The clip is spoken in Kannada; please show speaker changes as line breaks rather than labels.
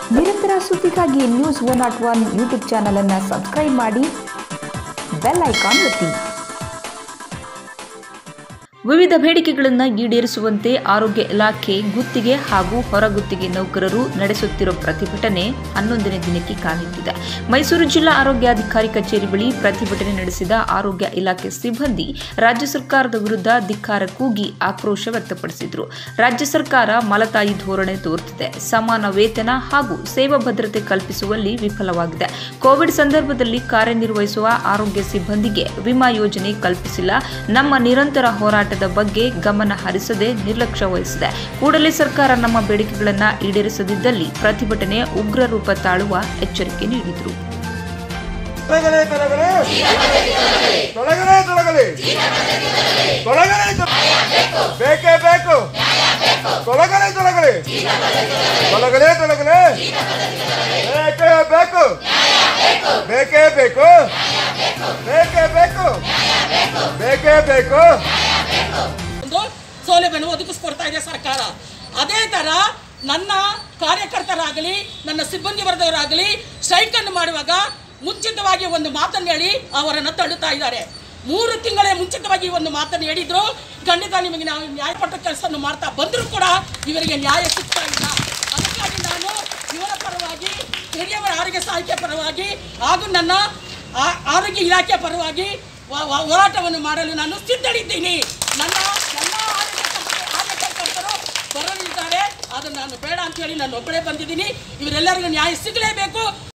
ನಿರಂತರ ಸುದ್ದಿಗಾಗಿ news one not one YouTube ಚಾನಲನ್ನು ಸಬ್ಸ್ಕ್ರೈಬ್ ಮಾಡಿ ಬೆಲ್ ಐಕಾನ್ ಒತ್ತಿ ವಿವಿಧ ಬೇಡಿಕೆಗಳನ್ನು ಈಡೇರಿಸುವಂತೆ ಆರೋಗ್ಯ ಇಲಾಖೆ ಗುತ್ತಿಗೆ ಹಾಗೂ ಹೊರಗುತ್ತಿಗೆ ನೌಕರರು ನಡೆಸುತ್ತಿರುವ ಪ್ರತಿಭಟನೆ ಹನ್ನೊಂದನೇ ದಿನಕ್ಕೆ ಕಾಲಿಟ್ಟಿದೆ ಮೈಸೂರು ಜಿಲ್ಲಾ ಆರೋಗ್ಯಾಧಿಕಾರಿ ಕಚೇರಿ ಬಳಿ ಪ್ರತಿಭಟನೆ ನಡೆಸಿದ ಆರೋಗ್ಯ ಇಲಾಖೆ ಸಿಬ್ಬಂದಿ ರಾಜ್ಯ ಸರ್ಕಾರದ ವಿರುದ್ಧ ಧಿಕ್ಕಾರ ಕೂಗಿ ಆಕ್ರೋಶ ವ್ಯಕ್ತಪಡಿಸಿದರು ರಾಜ್ಯ ಸರ್ಕಾರ ಮಲತಾಯಿ ಧೋರಣೆ ತೋರುತ್ತಿದೆ ಸಮಾನ ವೇತನ ಹಾಗೂ ಸೇವಾ ಭದ್ರತೆ ಕಲ್ಪಿಸುವಲ್ಲಿ ವಿಫಲವಾಗಿದೆ ಕೋವಿಡ್ ಸಂದರ್ಭದಲ್ಲಿ ಕಾರ್ಯನಿರ್ವಹಿಸುವ ಆರೋಗ್ಯ ಸಿಬ್ಬಂದಿಗೆ ವಿಮಾ ಯೋಜನೆ ಕಲ್ಪಿಸಿಲ್ಲ ನಮ್ಮ ನಿರಂತರ ಹೋರಾಟದ ಬಗ್ಗೆ ಗಮನ ಹರಿಸದೆ ನಿರ್ಲಕ್ಷ್ಯ ವಹಿಸಿದೆ ಕೂಡಲೇ ಸರ್ಕಾರ ನಮ್ಮ ಬೇಡಿಕೆಗಳನ್ನು ಈಡೇರಿಸದಿದ್ದಲ್ಲಿ ಪ್ರತಿಭಟನೆ ಉಗ್ರ ರೂಪ ತಾಳುವ ಎಚ್ಚರಿಕೆ ನೀಡಿದರು
ತೊಲಗಲೇ ತೊಲಗಲೇ ತೊಲಗಲೇ ತೊಲಗಲೇ ತೊಲಗಲೇ ತೊಲ- ಬೇಕೇ ಬೇಕು ತೊಲಗಲೇ ತೊಲಗಲೇ ತೊಲಗಲೇ ತೊಲಗಲೇ ಬೇಕೇ ಬೇಕು ಬೇಕೇ ಬೇಕು ಬೇಕೇ ಬೇಕು ಬೇಕೇ ಬೇಕು
ಒಂದು ಸೌಲಭ್ಯವನ್ನು ಒದಗಿಸ್ಕೊಡ್ತಾ ಇದೆ ಸರ್ಕಾರ ಅದೇ ಥರ ನನ್ನ ಕಾರ್ಯಕರ್ತರಾಗಲಿ ನನ್ನ ಸಿಬ್ಬಂದಿ ವರ್ಗದವರಾಗಲಿ ಸ್ಟ್ರೈಕನ್ನು ಮಾಡುವಾಗ ಮುಂಚಿತವಾಗಿ ಒಂದು ಮಾತನ್ನು ಹೇಳಿ ಅವರನ್ನು ತಳ್ಳುತ್ತಾ ಇದ್ದಾರೆ ಮೂರು ತಿಂಗಳೇ ಮುಂಚಿತವಾಗಿ ಒಂದು ಮಾತನ್ನು ಹೇಳಿದ್ರು ಖಂಡಿತ ನಿಮಗೆ ನಾವು ನ್ಯಾಯಪಟ್ಟ ಕೆಲಸವನ್ನು ಮಾಡ್ತಾ ಬಂದರೂ ಕೂಡ ಇವರಿಗೆ ನ್ಯಾಯ ಸಿಗ್ತಾ ಇಲ್ಲ ಅದಕ್ಕಾಗಿ ನಾನು ಇವರ ಪರವಾಗಿ ಹಿರಿಯವರ ಆರೋಗ್ಯ ಸಹಾಯಕ ಪರವಾಗಿ ಹಾಗೂ ನನ್ನ ಆ- ಆರೋಗ್ಯ ಇಲಾಖೆ ಪರವಾಗಿ ವ- ವ- ಹೋರಾಟವನ್ನು ಮಾಡಲು ನಾನು ಸಿದ್ಧಳಿದ್ದೀನಿ ನನ್ನ ಎಲ್ಲ ಆರೋಗ್ಯ ಸಂಸ್ಥೆ- ಕಾರ್ಯಕರ್ತರು ಬರಲಿದ್ದಾರೆ ಅದು ನಾನು ಬೇಡ ಅಂತ ಹೇಳಿ ನಾನು ಒಬ್ಬಳೇ ಬಂದಿದ್ದೀನಿ ಇವರೆಲ್ಲರಿಗೂ ನ್ಯಾಯ ಸಿಗಲೇಬೇಕು